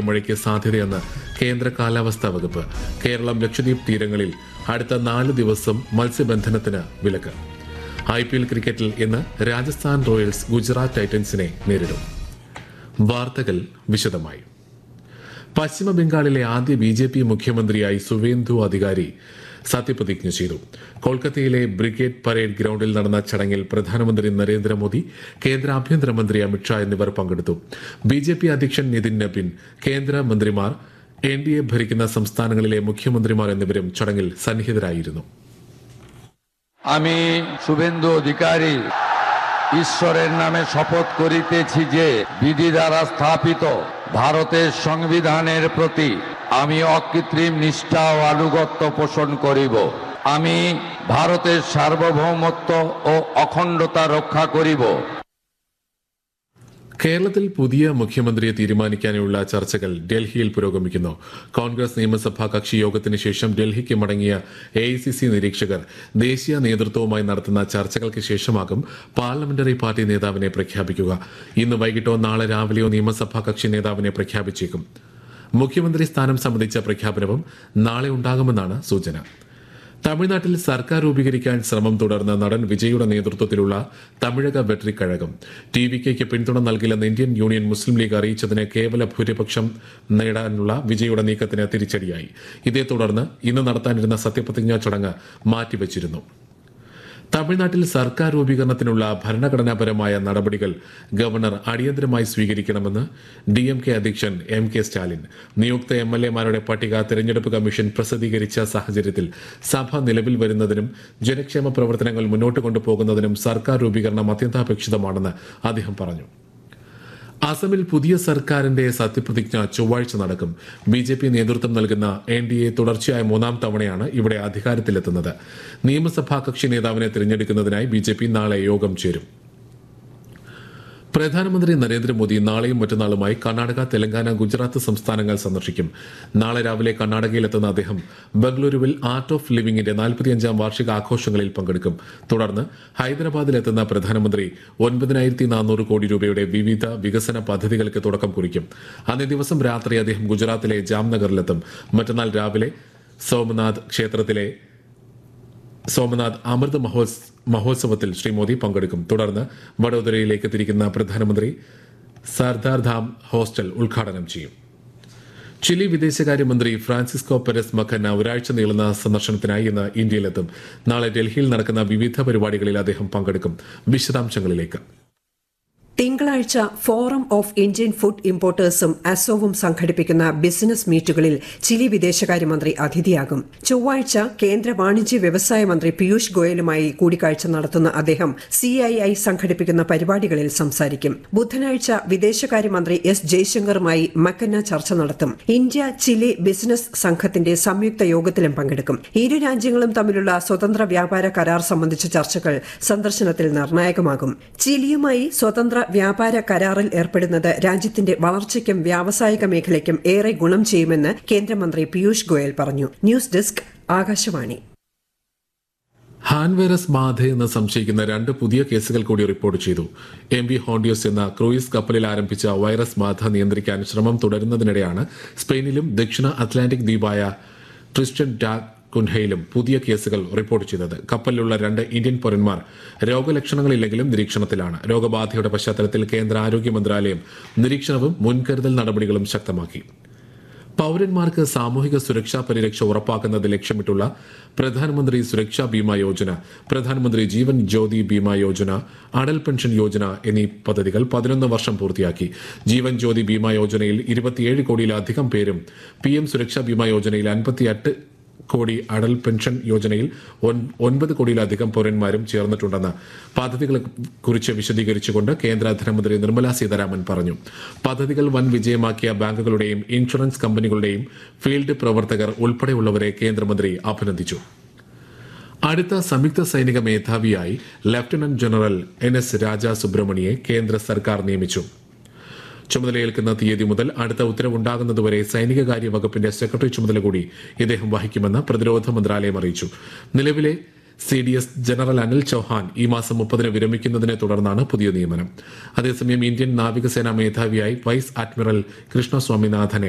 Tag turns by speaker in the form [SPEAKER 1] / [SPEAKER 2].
[SPEAKER 1] മഴയ്ക്ക് സാധ്യതയെന്ന് കേന്ദ്ര കാലാവസ്ഥാ വകുപ്പ് കേരളം ലക്ഷദ്വീപ് തീരങ്ങളിൽ അടുത്ത നാല് ദിവസം മത്സ്യബന്ധനത്തിന് വിലക്ക് ഐ പി എൽ ക്രിക്കറ്റിൽ ഇന്ന് രാജസ്ഥാൻ റോയൽസ് ഗുജറാത്ത് ടൈറ്റൻസിനെ നേരിടും വാർത്തകൾ വിശദമായി പശ്ചിമ ബംഗാളിലെ ആദ്യ ബി ജെ പി മുഖ്യമന്ത്രിയായി സുവേന്ദു അധികാരി സത്യപ്രതിജ്ഞ ചെയ്തു കൊൽക്കത്തയിലെ ബ്രിഗേഡ് പരേഡ് ഗ്രൌണ്ടിൽ നടന്ന ചടങ്ങിൽ പ്രധാനമന്ത്രി നരേന്ദ്രമോദി കേന്ദ്ര ആഭ്യന്തരമന്ത്രി അമിത്ഷാ എന്നിവർ പങ്കെടുത്തു ബി ജെ പി അധ്യക്ഷൻ നിതിൻ നബിൻ കേന്ദ്ര മന്ത്രിമാർ എൻ ഡി എ ഭരിക്കുന്ന സംസ്ഥാനങ്ങളിലെ മുഖ്യമന്ത്രിമാർ എന്നിവരും চড়ങ്ങിൽ സന്നിഹിതരായിരുന്നു
[SPEAKER 2] আমি শুভেন্দু অধিকারী ঈশ্বরের নামে শপথ করিতেছি যে বিধি দ্বারা স্থাপিত ভারতের সংবিধানের প্রতি আমি অকৃত্রিম নিষ্ঠা ও আনুগত্য পোষণ করিব আমি ভারতের সার্বভৌমত্ব ও অখণ্ডতা রক্ষা করিব
[SPEAKER 1] കേരളത്തിൽ പുതിയ മുഖ്യമന്ത്രിയെ തീരുമാനിക്കാനുള്ള ചർച്ചകൾ ഡൽഹിയിൽ പുരോഗമിക്കുന്നു കോൺഗ്രസ് നിയമസഭാ കക്ഷി യോഗത്തിന് ശേഷം ഡൽഹിക്ക് മടങ്ങിയ എ നിരീക്ഷകർ ദേശീയ നേതൃത്വവുമായി നടത്തുന്ന ചർച്ചകൾക്ക് ശേഷമാകും പാർലമെന്ററി പാർട്ടി നേതാവിനെ പ്രഖ്യാപിക്കുക ഇന്ന് വൈകിട്ടോ നാളെ രാവിലെയോ നിയമസഭാ കക്ഷി നേതാവിനെ പ്രഖ്യാപിച്ചേക്കും മുഖ്യമന്ത്രി സ്ഥാനം സംബന്ധിച്ച പ്രഖ്യാപനവും നാളെ ഉണ്ടാകുമെന്നാണ് സൂചന തമിഴ്നാട്ടിൽ സർക്കാർ രൂപീകരിക്കാൻ ശ്രമം തുടർന്ന നടൻ വിജയുടെ നേതൃത്വത്തിലുള്ള തമിഴക വെട്രി കഴകം ടി വി കെക്ക് പിന്തുണ നൽകില്ലെന്ന് ഇന്ത്യൻ യൂണിയൻ മുസ്ലിം ലീഗ് അറിയിച്ചതിന് കേവല ഭൂരിപക്ഷം നേടാനുള്ള വിജയുടെ നീക്കത്തിന് തിരിച്ചടിയായി ഇതേ തുടർന്ന് ഇന്ന് നടത്താനിരുന്ന സത്യപ്രതിജ്ഞാ ചടങ്ങ് മാറ്റിവച്ചിരുന്നു തമിഴ്നാട്ടിൽ സർക്കാർ രൂപീകരണത്തിനുള്ള ഭരണഘടനാപരമായ നടപടികൾ ഗവർണർ അടിയന്തരമായി സ്വീകരിക്കണമെന്ന് ഡി എം കെ അധ്യക്ഷൻ എം കെ സ്റ്റാലിൻ നിയുക്ത എം എൽ എമാരുടെ പട്ടിക തെരഞ്ഞെടുപ്പ് കമ്മീഷൻ പ്രസിദ്ധീകരിച്ച സാഹചര്യത്തിൽ സഭ നിലവിൽ വരുന്നതിനും ജനക്ഷേമ പ്രവർത്തനങ്ങൾ മുന്നോട്ട് കൊണ്ടുപോകുന്നതിനും സർക്കാർ രൂപീകരണം അത്യന്താപേക്ഷിതമാണെന്ന് അദ്ദേഹം പറഞ്ഞു അസമിൽ പുതിയ സർക്കാരിന്റെ സത്യപ്രതിജ്ഞ ചൊവ്വാഴ്ച നടക്കും ബി ജെ പി നേതൃത്വം നൽകുന്ന എൻ ഡി എ തുടർച്ചയായ മൂന്നാം തവണയാണ് ഇവിടെ അധികാരത്തിലെത്തുന്നത് നിയമസഭാ കക്ഷി നേതാവിനെ തിരഞ്ഞെടുക്കുന്നതിനായി ബി ജെ പി നാളെ യോഗം ചേരും പ്രധാനമന്ത്രി നരേന്ദ്രമോദി നാളെയും മറ്റന്നാളുമായി കർണാടക തെലങ്കാന ഗുജറാത്ത് സംസ്ഥാനങ്ങൾ സന്ദർശിക്കും നാളെ രാവിലെ കർണാടകയിലെത്തുന്ന അദ്ദേഹം ബംഗളൂരുവിൽ ആർട്ട് ഓഫ് ലിവിംഗിന്റെ നാൽപ്പത്തിയഞ്ചാം വാർഷിക ആഘോഷങ്ങളിൽ പങ്കെടുക്കും തുടർന്ന് ഹൈദരാബാദിലെത്തുന്ന പ്രധാനമന്ത്രി ഒൻപതിനായിരത്തി നാനൂറ് കോടി രൂപയുടെ വിവിധ വികസന പദ്ധതികൾക്ക് തുടക്കം കുറിക്കും അന്നേ ദിവസം രാത്രി അദ്ദേഹം ഗുജറാത്തിലെ ജാംനഗറിലെത്തും മറ്റന്നാൾ രാവിലെ സോമനാഥ് ക്ഷേത്രത്തിലെ സോമനാഥ് അമൃത് മഹോത്സ് മഹോത്സവത്തിൽ ശ്രീ മോദി പങ്കെടുക്കും തുടർന്ന് വഡോദരയിലേക്ക് തിരിക്കുന്ന പ്രധാനമന്ത്രി സർദാർ ധാം ഹോസ്റ്റൽ ഉദ്ഘാടനം ചെയ്യും ചിലി വിദേശകാര്യമന്ത്രി ഫ്രാൻസിസ്കോ പെരസ് മഖന്ന ഒരാഴ്ച നീളുന്ന സന്ദർശനത്തിനായി ഇന്ന് ഇന്ത്യയിലെത്തും നാളെ ഡൽഹിയിൽ നടക്കുന്ന വിവിധ പരിപാടികളിൽ അദ്ദേഹം പങ്കെടുക്കും വിശദാംശങ്ങളിലേക്ക്
[SPEAKER 3] തിങ്കളാഴ്ച ഫോറം ഓഫ് ഇന്ത്യൻ ഫുഡ് ഇമ്പോർട്ടേഴ്സും അസോവും സംഘടിപ്പിക്കുന്ന ബിസിനസ് മീറ്റുകളിൽ ചിലി വിദേശകാര്യമന്ത്രി അതിഥിയാകും ചൊവ്വാഴ്ച കേന്ദ്ര വാണിജ്യ വ്യവസായ മന്ത്രി പീയൂഷ് ഗോയലുമായി കൂടിക്കാഴ്ച നടത്തുന്ന അദ്ദേഹം സിഐഐ സംഘടിപ്പിക്കുന്ന പരിപാടികളിൽ സംസാരിക്കും ബുധനാഴ്ച വിദേശകാര്യമന്ത്രി എസ് ജയശങ്കറുമായി മക്കന്ന ചർച്ച നടത്തും ഇന്ത്യ ചിലി ബിസിനസ് സംഘത്തിന്റെ സംയുക്ത യോഗത്തിലും പങ്കെടുക്കും ഇരു രാജ്യങ്ങളും തമ്മിലുള്ള സ്വതന്ത്ര വ്യാപാര കരാർ സംബന്ധിച്ച ചർച്ചകൾ സന്ദർശനത്തിൽ നിർണായകമാകും ചിലിയുമായി സ്വതന്ത്ര വ്യാപാര കരാറിൽ ഏർപ്പെടുന്നത് രാജ്യത്തിന്റെ വളർച്ചയ്ക്കും വ്യാവസായിക മേഖലയ്ക്കും ഏറെ ഗുണം ചെയ്യുമെന്ന് കേന്ദ്രമന്ത്രി പീയൂഷ് ഗോയൽ പറഞ്ഞു ന്യൂസ് ഡെസ്ക് ആകാശവാണി
[SPEAKER 1] ഹാൻ വൈറസ് ബാധയെന്ന് സംശയിക്കുന്ന രണ്ട് പുതിയ കേസുകൾ കൂടി റിപ്പോർട്ട് ചെയ്തു എം വി ഹോണ്ടിയോസ് എന്ന ക്രൂയിസ് കപ്പലിൽ ആരംഭിച്ച വൈറസ് ബാധ നിയന്ത്രിക്കാൻ ശ്രമം തുടരുന്നതിനിടെയാണ് സ്പെയിനിലും ദക്ഷിണ അറ്റ്ലാന്റിക് ദ്വീപായ ട്രിസ്റ്റൻ ഡാ കുൻഹയിലും പുതിയ കേസുകൾ റിപ്പോർട്ട് ചെയ്തത് കപ്പലിലുള്ള രണ്ട് ഇന്ത്യൻ പൗരന്മാർ രോഗലക്ഷണങ്ങളില്ലെങ്കിലും നിരീക്ഷണത്തിലാണ് രോഗബാധയുടെ പശ്ചാത്തലത്തിൽ കേന്ദ്ര ആരോഗ്യ മന്ത്രാലയം നിരീക്ഷണവും മുൻകരുതൽ നടപടികളും ശക്തമാക്കി പൌരന്മാർക്ക് സാമൂഹിക സുരക്ഷാ പരിരക്ഷ ഉറപ്പാക്കുന്നത് ലക്ഷ്യമിട്ടുള്ള പ്രധാനമന്ത്രി സുരക്ഷാ ബീമ യോജന പ്രധാനമന്ത്രി ജീവൻ ജ്യോതി ബീമ യോജന അടൽ പെൻഷൻ യോജന എന്നീ പദ്ധതികൾ പതിനൊന്ന് വർഷം പൂർത്തിയാക്കി ജീവൻ ജ്യോതി ബീമ യോജനയിൽ ഇരുപത്തിയേഴ് കോടിയിലധികം പേരും പി എം സുരക്ഷാ ബീമ യോജനയിൽ അൻപത്തിയെട്ട് കോടി അടൽ പെൻഷൻ യോജനയിൽ ഒൻ- ഒൻപത് കോടിയിലധികം പൗരന്മാരും ചേർന്നിട്ടുണ്ടെന്ന് പദ്ധതികളെ കുറിച്ച് വിശദീകരിച്ചുകൊണ്ട് കേന്ദ്ര ധനമന്ത്രി നിർമ്മല സീതാരാമൻ പറഞ്ഞു പദ്ധതികൾ വൻ വിജയമാക്കിയ ബാങ്കുകളുടെയും ഇൻഷുറൻസ് കമ്പനികളുടെയും ഫീൽഡ് പ്രവർത്തകർ ഉൾപ്പെടെയുള്ളവരെ കേന്ദ്രമന്ത്രി അഭിനന്ദിച്ചു അടുത്ത സംയുക്ത സൈനിക മേധാവിയായി lieutenant general N S Raja സുബ്രഹ്മണിയെ കേന്ദ്ര സർക്കാർ നിയമിച്ചു ചുമതലയേൽക്കുന്ന തീയതി മുതൽ അടുത്ത ഉത്തരവുണ്ടാകുന്നതുവരെ സൈനികകാര്യ വകുപ്പിന്റെ സെക്രട്ടറി ചുമതല കൂടി ഇദ്ദേഹം വഹിക്കുമെന്ന് പ്രതിരോധ മന്ത്രാലയം അറിയിച്ചു നിലവിലെ C D S general Anil Chauhan ഈ മാസം മുപ്പതിന് വിരമിക്കുന്നതിനെ തുടർന്നാണ് പുതിയ നിയമനം അതേസമയം ഇന്ത്യൻ നാവികസേനാ മേധാവിയായി വൈസ് അഡ്മിറൽ കൃഷ്ണ സ്വാമിനാഥനെ